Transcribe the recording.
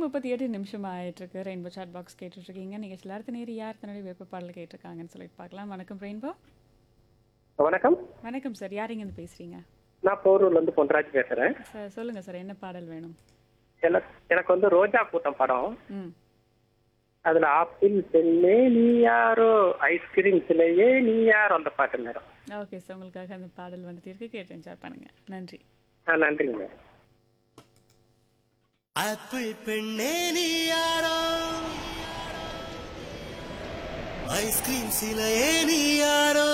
முப்பத்தி எட்டு நிமிஷம் ஆயிட்டிருக்கு ரெயின்போ சாட் பாக்ஸ் கேட்டுட்ருக்கீங்க நிகழ்ச்சியில் அடுத்த நேரம் யார் தன்னுடைய வெப்ப பாடல் கேட்டிருக்காங்கன்னு சொல்லிட்டு பார்க்கலாம் வணக்கம் ரெயின்போ வணக்கம் வணக்கம் சார் யார் இங்கேருந்து பேசுகிறீங்க நான் போரூர்ல இருந்து பொன்ராஜ் பேசுறேன் சார் சொல்லுங்கள் சார் என்ன பாடல் வேணும் எனக்கு எனக்கு வந்து ரோஜா கூட்டம் படம் ம் அதுல ஆப்பிள் பெண்ணே நீ யாரோ ஐஸ்கிரீம் சிலையே நீ யாரோ அந்த பாட்டு மேடம் ஓகே சார் உங்களுக்காக அந்த பாடல் வந்துட்டு இருக்கு கேட்டு என்ஜாய் பண்ணுங்கள் நன்றி ஆ நன்றிங்க மேடம் ஆப்பிள் பெண்ணே நீ யாரோ ஐஸ்கிரீம் சிலையே நீ யாரோ